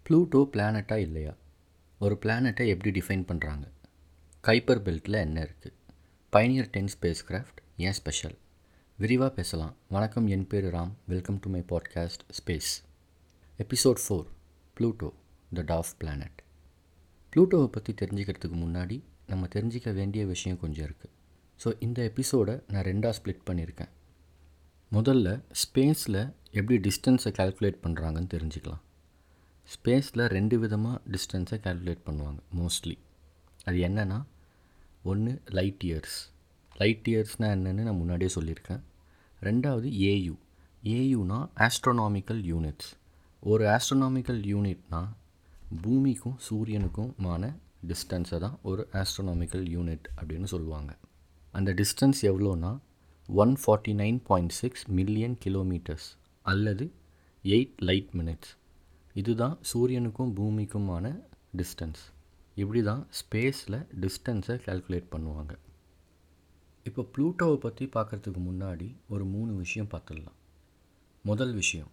Pluto பிளானட்டா இல்லையா ஒரு பிளானட்டை எப்படி டிஃபைன் பண்ணுறாங்க கைப்பர் பெல்ட்டில் என்ன இருக்குது பைனியர் டென் ஸ்பேஸ் கிராஃப்ட் ஏன் ஸ்பெஷல் விரிவாக பேசலாம் வணக்கம் என் பேர் Ram welcome to my podcast space episode four Pluto the dwarf planet ப்ளூட்டோவை பற்றி தெரிஞ்சுக்கிறதுக்கு முன்னாடி நம்ம தெரிஞ்சிக்க வேண்டிய விஷயம் கொஞ்சம் இருக்குது ஸோ இந்த எபிசோடை நான் ரெண்டாக ஸ்ப்ளிட் பண்ணியிருக்கேன் முதல்ல ஸ்பேஸில் எப்படி டிஸ்டன்ஸை கால்குலேட் பண்ணுறாங்கன்னு தெரிஞ்சுக்கலாம் ஸ்பேஸில் ரெண்டு விதமாக டிஸ்டன்ஸை கால்குலேட் பண்ணுவாங்க மோஸ்ட்லி அது என்னென்னா ஒன்று லைட் இயர்ஸ் லைட் இயர்ஸ்னால் என்னென்னு நான் முன்னாடியே சொல்லியிருக்கேன் ரெண்டாவது ஏயு ஏயுனா ஆஸ்ட்ரோனாமிக்கல் யூனிட்ஸ் ஒரு ஆஸ்ட்ரோனாமிக்கல் யூனிட்னா பூமிக்கும் சூரியனுக்குமான டிஸ்டன்ஸை தான் ஒரு ஆஸ்ட்ரோனாமிக்கல் யூனிட் அப்படின்னு சொல்லுவாங்க அந்த டிஸ்டன்ஸ் எவ்வளோனா one forty nine point six million kilometres அல்லது எயிட் லைட் மினிட்ஸ் இதுதான் சூரியனுக்கும் பூமிக்குமான டிஸ்டன்ஸ் இப்படி தான் ஸ்பேஸில் டிஸ்டன்ஸை கால்குலேட் பண்ணுவாங்க இப்போ ப்ளூட்டோவை பற்றி பார்க்குறதுக்கு முன்னாடி ஒரு மூணு விஷயம் பார்த்துடலாம் முதல் விஷயம்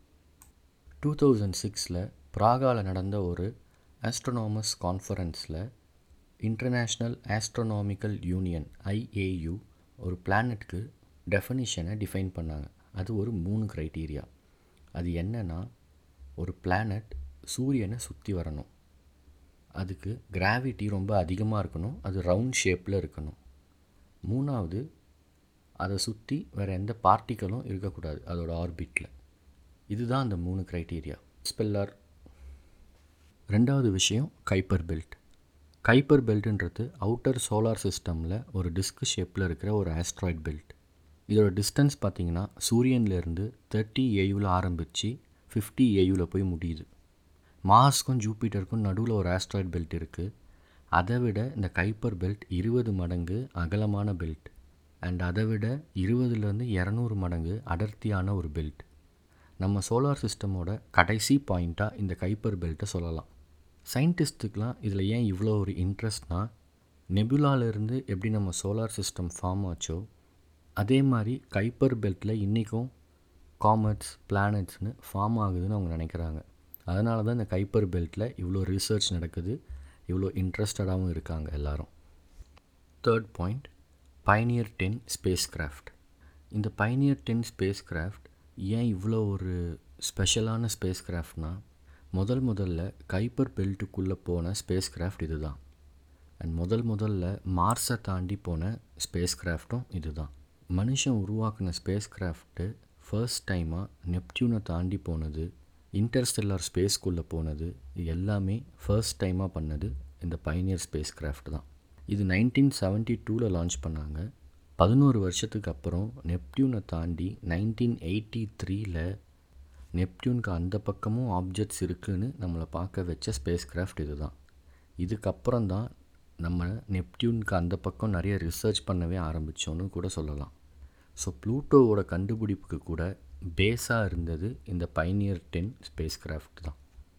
டூ தௌசண்ட் சிக்ஸில் ப்ராகாவில் நடந்த ஒரு ஆஸ்ட்ரோனாமஸ் கான்ஃபரன்ஸில் இன்டர்நேஷ்னல் ஆஸ்ட்ரோனாமிக்கல் யூனியன் ஐஏயு ஒரு பிளானட்க்கு டெஃபனிஷனை டிஃபைன் பண்ணாங்க அது ஒரு மூணு க்ரைட்டீரியா அது என்னென்னா ஒரு பிளானட் சூரியனை சுற்றி வரணும் அதுக்கு கிராவிட்டி ரொம்ப அதிகமாக இருக்கணும் அது ரவுண்ட் ஷேப்பில் இருக்கணும் மூணாவது அதை சுற்றி வேறு எந்த பார்ட்டிகளும் இருக்கக்கூடாது அதோட ஆர்பிட்டில் இதுதான் அந்த மூணு க்ரைட்டீரியா ஸ்பெல்லார் ரெண்டாவது விஷயம் கைப்பர் பெல்ட் கைப்பர் பெல்ட்டுன்றது அவுட்டர் சோலார் சிஸ்டமில் ஒரு டிஸ்க் ஷேப்பில் இருக்கிற ஒரு ஆஸ்ட்ராய்ட் பெல்ட் இதோட டிஸ்டன்ஸ் பார்த்திங்கன்னா சூரியன்லேருந்து தேர்ட்டி ஏயுவில் ஆரம்பித்து ஃபிஃப்டி ஏயுவில் போய் முடியுது மார்ஸ்க்கும் ஜூப்பிட்டருக்கும் நடுவில் ஒரு ஆஸ்ட்ராய்ட் பெல்ட் இருக்குது அதை விட இந்த கைப்பர் பெல்ட் இருபது மடங்கு அகலமான பெல்ட் அண்ட் அதை விட இருபதுலேருந்து இரநூறு மடங்கு அடர்த்தியான ஒரு பெல்ட் நம்ம சோலார் சிஸ்டமோட கடைசி பாயிண்ட்டாக இந்த கைப்பர் பெல்ட்டை சொல்லலாம் சயின்டிஸ்ட்டுக்கெலாம் இதில் ஏன் இவ்வளோ ஒரு இன்ட்ரெஸ்ட்னால் நெபுலாலேருந்து எப்படி நம்ம சோலார் சிஸ்டம் ஃபார்ம் ஆச்சோ அதே மாதிரி கைப்பர் பெல்ட்டில் இன்றைக்கும் காமெட்ஸ் பிளானட்ஸ்னு ஃபார்ம் ஆகுதுன்னு அவங்க நினைக்கிறாங்க அதனால தான் இந்த கைப்பர் பெல்ட்டில் இவ்வளோ ரிசர்ச் நடக்குது இவ்வளோ இன்ட்ரெஸ்டடாகவும் இருக்காங்க எல்லோரும் third point Pioneer ten spacecraft இந்த பைனியர் டென் ஸ்பேஸ் கிராஃப்ட் ஏன் இவ்வளோ ஒரு ஸ்பெஷலான ஸ்பேஸ் கிராஃப்ட்னால் முதல் முதல்ல கைப்பர் பெல்ட்டுக்குள்ளே போன ஸ்பேஸ் கிராஃப்ட் இது தான் அண்ட் முதல் முதல்ல மார்ஸை தாண்டி போன ஸ்பேஸ் கிராஃப்ட்டும் இது தான் மனுஷன் உருவாக்கின ஸ்பேஸ் கிராஃப்ட்டு ஃபர்ஸ்ட் டைமாக நெப்டியூனை தாண்டி போனது இன்டர்ஸ்டெல்லார் ஸ்பேஸ்க்குள்ளே போனது இது எல்லாமே ஃபர்ஸ்ட் டைமாக பண்ணது இந்த பைனியர் ஸ்பேஸ் கிராஃப்ட் தான் இது நைன்டீன் செவன்ட்டி டூவில் லான்ச் பண்ணாங்க பதினோரு வருஷத்துக்கு அப்புறம் நெப்டியூனை தாண்டி நைன்டீன் எயிட்டி த்ரீல நெப்டியூனுக்கு அந்த பக்கமும் ஆப்ஜெக்ட்ஸ் இருக்குதுன்னு நம்மளை பார்க்க வச்ச ஸ்பேஸ் கிராஃப்ட் இது தான் இதுக்கப்புறம் தான் நம்ம நெப்டியூனுக்கு அந்த பக்கம் நிறைய ரிசர்ச் பண்ணவே ஆரம்பித்தோன்னு கூட சொல்லலாம் ஸோ ப்ளூட்டோவோட கண்டுபிடிப்புக்கு கூட பேஸாக இருந்தது இந்த பைனியர் டென் ஸ்பேஸ் கிராஃப்ட் தான்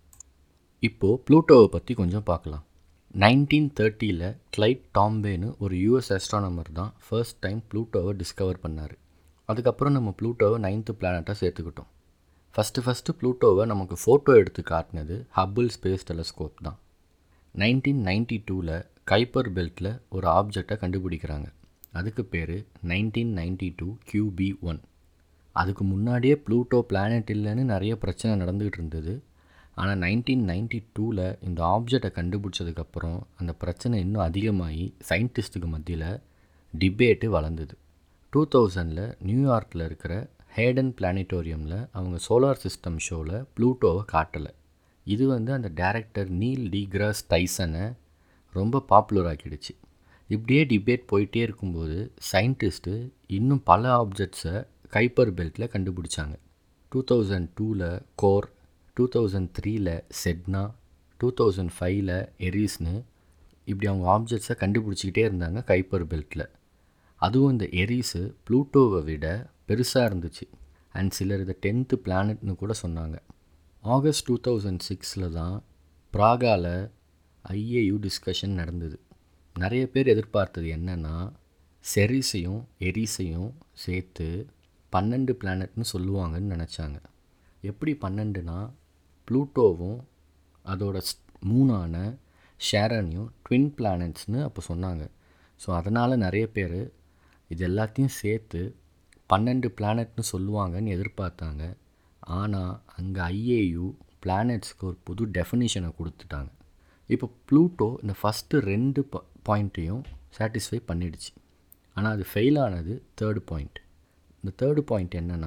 இப்போது ப்ளூட்டோவை பற்றி கொஞ்சம் பார்க்கலாம் நைன்டீன் தேர்ட்டியில் கிளைட் டாம்பேன்னு ஒரு யூஎஸ் ஆஸ்ட்ரானமர் தான் ஃபர்ஸ்ட் டைம் ப்ளூட்டோவை டிஸ்கவர் பண்ணார் அதுக்கப்புறம் நம்ம ப்ளூட்டோவை நைன்த்து பிளானட்டாக சேர்த்துக்கிட்டோம் ஃபஸ்ட்டு ஃபஸ்ட்டு ப்ளூட்டோவை நமக்கு ஃபோட்டோ எடுத்து காட்டினது ஹப்பிள் ஸ்பேஸ் டெலஸ்கோப் தான் நைன்டீன் நைன்டி டூவில் கைப்பர் பெல்ட்டில் ஒரு ஆப்ஜெக்டை கண்டுபிடிக்கிறாங்க அதுக்கு பேர் nineteen ninety two QB one அதுக்கு முன்னாடியே ப்ளூட்டோ பிளானட் இல்லைன்னு நிறைய பிரச்சனை நடந்துகிட்டு இருந்தது ஆனால் நைன்டீன் நைன்டி டூவில் இந்த ஆப்ஜெக்டை கண்டுபிடிச்சதுக்கப்புறம் அந்த பிரச்சனை இன்னும் அதிகமாகி சயின்டிஸ்ட்டுக்கு மத்தியில் டிபேட்டு வளர்ந்தது டூ தௌசண்டில் நியூயார்க்கில் இருக்கிற ஹேடன் பிளானிட்டோரியமில் அவங்க சோலார் சிஸ்டம் ஷோவில் ப்ளூட்டோவை காட்டலை இது வந்து அந்த டேரக்டர் நீல் டிகிராஸ் டைசனை ரொம்ப பாப்புலர் ஆக்கிடுச்சு இப்படியே டிபேட் போயிட்டே இருக்கும்போது சயின்டிஸ்ட்டு இன்னும் பல ஆப்ஜெக்ட்ஸை கைப்பர் பெல்ட்டில் கண்டுபிடிச்சாங்க டூ தௌசண்ட் டூவில் கோர் டூ தௌசண்ட் த்ரீல செட்னா டூ தௌசண்ட் ஃபைவ்ல எரிஸ்னு இப்படி அவங்க ஆப்ஜெக்ட்ஸை கண்டுபிடிச்சிக்கிட்டே இருந்தாங்க கைப்பர் பெல்ட்டில் அதுவும் இந்த எரிஸு ப்ளூட்டோவை விட பெருசாக இருந்துச்சு அண்ட் சிலர் இதை டென்த்து பிளானட்னு கூட சொன்னாங்க ஆகஸ்ட் டூ தௌசண்ட் சிக்ஸில் தான் ப்ராகாவில் ஐஏயு டிஸ்கஷன் நடந்தது நிறைய பேர் எதிர்பார்த்தது என்னென்னா செரிஸையும் எரிஸையும் சேர்த்து பன்னெண்டு பிளானட்னு சொல்லுவாங்கன்னு நினச்சாங்க எப்படி பன்னெண்டுனா ப்ளூட்டோவும் அதோட மூணான ஷேரனையும் ட்வின் பிளானட்ஸ்னு அப்போ சொன்னாங்க ஸோ அதனால் நிறைய பேர் இது எல்லாத்தையும் சேர்த்து பன்னெண்டு பிளானட்னு சொல்லுவாங்கன்னு எதிர்பார்த்தாங்க ஆனால் அங்கே ஐஏயு பிளானட்ஸ்க்கு ஒரு புது டெஃபினிஷனை கொடுத்துட்டாங்க இப்போ ப்ளூட்டோ இந்த ஃபஸ்ட்டு ரெண்டு பாயிண்ட்டையும் சாட்டிஸ்ஃபை பண்ணிடுச்சு ஆனால் அது ஃபெயில் ஆனது தேர்டு பாயிண்ட் இந்த தேர்டு பாயிண்ட் என்னென்னா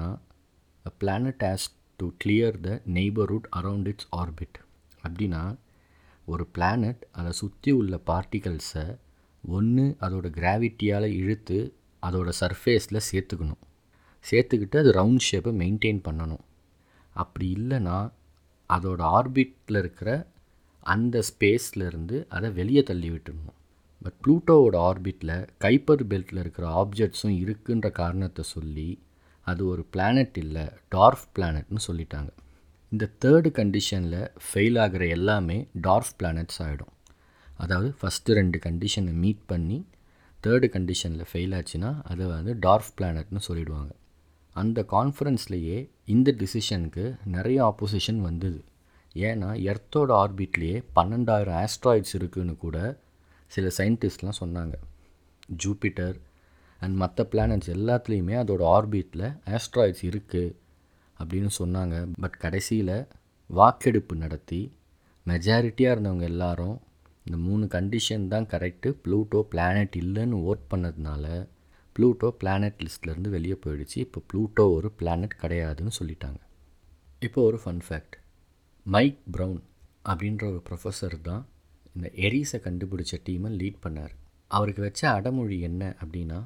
a planet has to clear the neighbourhood around its orbit அப்படின்னா ஒரு பிளானட் அதை சுற்றி உள்ள பார்ட்டிகல்ஸை ஒன்று அதோட கிராவிட்டியால் இழுத்து அதோட சர்ஃபேஸில் சேர்த்துக்கணும் சேர்த்துக்கிட்டு அது ரவுண்ட் ஷேப்பை மெயின்டைன் பண்ணணும் அப்படி இல்லைன்னா அதோட ஆர்பிட்டில் இருக்கிற அந்த ஸ்பேஸ்லேருந்து அதை வெளியே தள்ளி விட்டுடணும் பட் ப்ளூட்டோவோட ஆர்பிட்டில் கைப்பர் பெல்ட்டில் இருக்கிற ஆப்ஜெக்ட்ஸும் இருக்குன்ற காரணத்தை சொல்லி அது ஒரு பிளானட் இல்லை டார்ஃப் பிளானட்னு சொல்லிட்டாங்க இந்த தேர்டு கண்டிஷனில் ஃபெயில் ஆகிற எல்லாமே டார்ஃப் பிளானட்ஸ் ஆகிடும் அதாவது ஃபஸ்ட்டு ரெண்டு கண்டிஷனை மீட் பண்ணி தேர்டு கண்டிஷனில் ஃபெயில் ஆச்சுன்னா அதை வந்து டார்ஃப் பிளானட்னு சொல்லிடுவாங்க அந்த கான்ஃபரன்ஸ்லேயே இந்த டிசிஷனுக்கு நிறைய ஆப்போசிஷன் வந்தது ஏன்னா எர்த்தோட ஆர்பிட்லேயே பன்னெண்டாயிரம் ஆஸ்ட்ராய்ட்ஸ் இருக்குதுன்னு கூட சில சயின்டிஸ்ட்லாம் சொன்னாங்க ஜூபிட்டர் அண்ட் மற்ற பிளானட்ஸ் எல்லாத்துலேயுமே அதோட ஆர்பிட்டில் ஆஸ்ட்ராய்ட்ஸ் இருக்குது அப்படின்னு சொன்னாங்க பட் கடைசியில் வாக்கெடுப்பு நடத்தி மெஜாரிட்டியாக இருந்தவங்க எல்லாரும் இந்த மூணு கண்டிஷன் தான் கரெக்டு ப்ளூட்டோ பிளானட் இல்லைன்னு ஓட் பண்ணதுனால ப்ளூட்டோ பிளானட் லிஸ்ட்லேருந்து வெளியே போயிடுச்சு இப்போ ப்ளூட்டோ ஒரு பிளானட் கிடையாதுன்னு சொல்லிட்டாங்க இப்போ ஒரு ஃபன் ஃபேக்ட் மைக் ப்ரவுன் அப்படின்ற ஒரு ப்ரொஃபஸர் தான் இந்த எரிஸை கண்டுபிடிச்ச டீமை லீட் பண்ணார் அவருக்கு வச்ச அடமொழி என்ன அப்படின்னா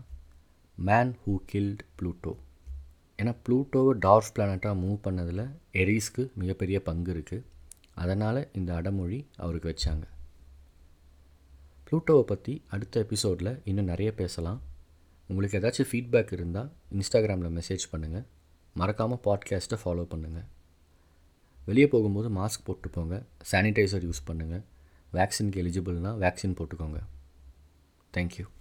மேன் ஹூ கில்ட் ப்ளூட்டோ ஏன்னா ப்ளூட்டோவை டார்ஃப் பிளானட்டாக மூவ் பண்ணதில் எரிஸ்க்கு மிகப்பெரிய பங்கு இருக்குது அதனால் இந்த அடமொழி அவருக்கு வச்சாங்க ப்ளூட்டோவை பற்றி அடுத்த எபிசோடில் இன்னும் நிறைய பேசலாம் உங்களுக்கு ஏதாச்சும் ஃபீட்பேக் இருந்தால் இன்ஸ்டாகிராமில் மெசேஜ் பண்ணுங்கள் மறக்காமல் பாட்காஸ்ட்டை ஃபாலோ பண்ணுங்கள் வெளியே போகும்போது மாஸ்க் போட்டு போங்க சானிடைசர் யூஸ் பண்ணுங்கள் வேக்சினுக்கு எலிஜிபிள்னால் வேக்சின் போட்டுக்கோங்க தேங்க்யூ